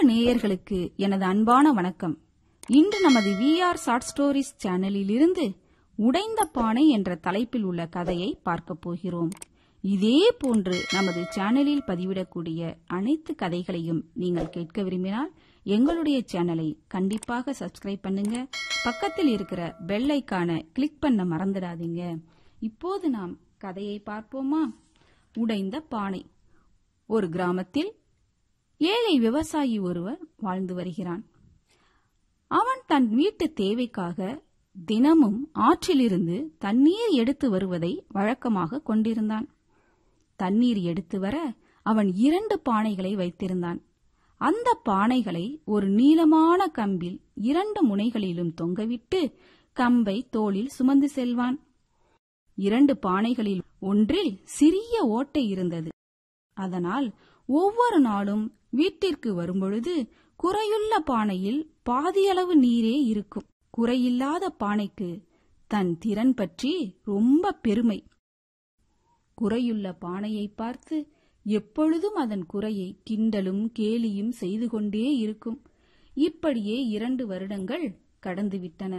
நேயர்களுக்கு எனது அன்பான வணக்கம் இன்று நமது விஆர் ஷார்ட் ஸ்டோரிஸ் சேனலில் இருந்து உடைந்த பானை என்ற தலைப்பில் உள்ள கதையை பார்க்கப் போகிறோம் இதே போன்று நமது சேனலில் பதிவிடக்கூடிய அனைத்து கதைகளையும் நீங்கள் கேட்க விரும்பினால் எங்களுடைய சேனலை கண்டிப்பாக சப்ஸ்கிரைப் பண்ணுங்க பக்கத்தில் இருக்கிற பெல் ஐக்கானை கிளிக் பண்ண மறந்துடாதீங்க இப்போது நாம் கதையை பார்ப்போமா உடைந்த பானை ஒரு கிராமத்தில் ஏழை விவசாயி ஒருவர் வாழ்ந்து வருகிறான் அவன் தன் வீட்டு தேவைக்காக தினமும் ஆற்றிலிருந்து தண்ணீர் எடுத்து வருவதை வழக்கமாக கொண்டிருந்தான் தண்ணீர் எடுத்து வர அவன் இரண்டு பானைகளை வைத்திருந்தான் அந்த பானைகளை ஒரு நீளமான கம்பில் இரண்டு முனைகளிலும் தொங்கவிட்டு கம்பை தோளில் சுமந்து செல்வான் இரண்டு பானைகளில் ஒன்றில் சிறிய ஓட்டை இருந்தது அதனால் ஒவ்வொரு நாளும் வீட்டிற்கு வரும்பொழுது குறையுள்ள பானையில் பாதியளவு நீரே இருக்கும் குறையில்லாத பானைக்கு தன் திறன் பற்றி ரொம்ப பெருமை குறையுள்ள பானையை பார்த்து எப்பொழுதும் அதன் குறையை கிண்டலும் கேலியும் செய்து கொண்டே இருக்கும் இப்படியே இரண்டு வருடங்கள் கடந்துவிட்டன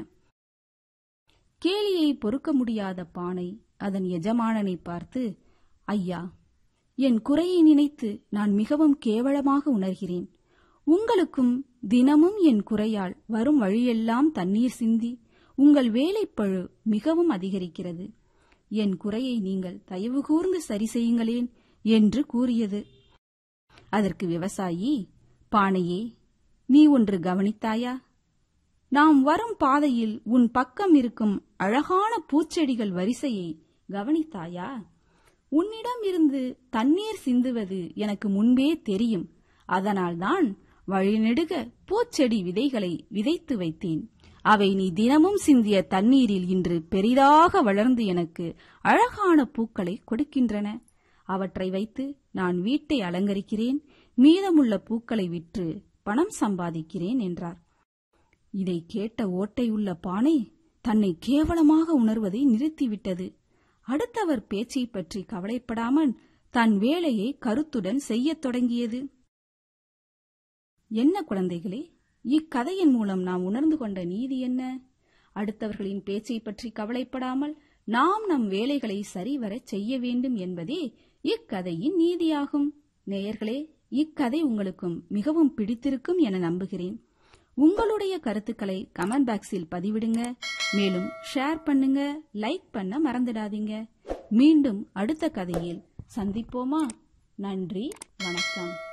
கேலியை பொறுக்க முடியாத பானை அதன் எஜமானனை பார்த்து ஐயா என் குறையை நினைத்து நான் மிகவும் கேவலமாக உணர்கிறேன் உங்களுக்கும் தினமும் என் குறையால் வரும் வழியெல்லாம் தண்ணீர் சிந்தி உங்கள் வேலைப்பழு மிகவும் அதிகரிக்கிறது என் குறையை நீங்கள் தயவு கூர்ந்து சரி செய்யுங்களேன் என்று கூறியது அதற்கு விவசாயி பானையே நீ ஒன்று கவனித்தாயா நாம் வரும் பாதையில் உன் பக்கம் இருக்கும் அழகான பூச்செடிகள் வரிசையை கவனித்தாயா உன்னிடம் இருந்து தண்ணீர் சிந்துவது எனக்கு முன்பே தெரியும் அதனால்தான் வழிநெடுக பூச்செடி விதைகளை விதைத்து வைத்தேன் அவை நீ தினமும் சிந்திய தண்ணீரில் இன்று பெரிதாக வளர்ந்து எனக்கு அழகான பூக்களை கொடுக்கின்றன அவற்றை வைத்து நான் வீட்டை அலங்கரிக்கிறேன் மீதமுள்ள பூக்களை விற்று பணம் சம்பாதிக்கிறேன் என்றார் இதை கேட்ட ஓட்டையுள்ள பானை தன்னை கேவலமாக உணர்வதை நிறுத்திவிட்டது அடுத்தவர் பேச்சை பற்றி கவலைப்படாமல் தன் வேலையை கருத்துடன் செய்யத் தொடங்கியது என்ன குழந்தைகளே இக்கதையின் மூலம் நாம் உணர்ந்து கொண்ட நீதி என்ன அடுத்தவர்களின் பேச்சை பற்றி கவலைப்படாமல் நாம் நம் வேலைகளை சரிவரச் செய்ய வேண்டும் என்பதே இக்கதையின் நீதியாகும் நேயர்களே இக்கதை உங்களுக்கும் மிகவும் பிடித்திருக்கும் என நம்புகிறேன் உங்களுடைய கருத்துக்களை கமெண்ட் பாக்ஸில் பதிவிடுங்க மேலும் ஷேர் பண்ணுங்க லைக் பண்ண மறந்துடாதீங்க மீண்டும் அடுத்த கதையில் சந்திப்போமா நன்றி வணக்கம்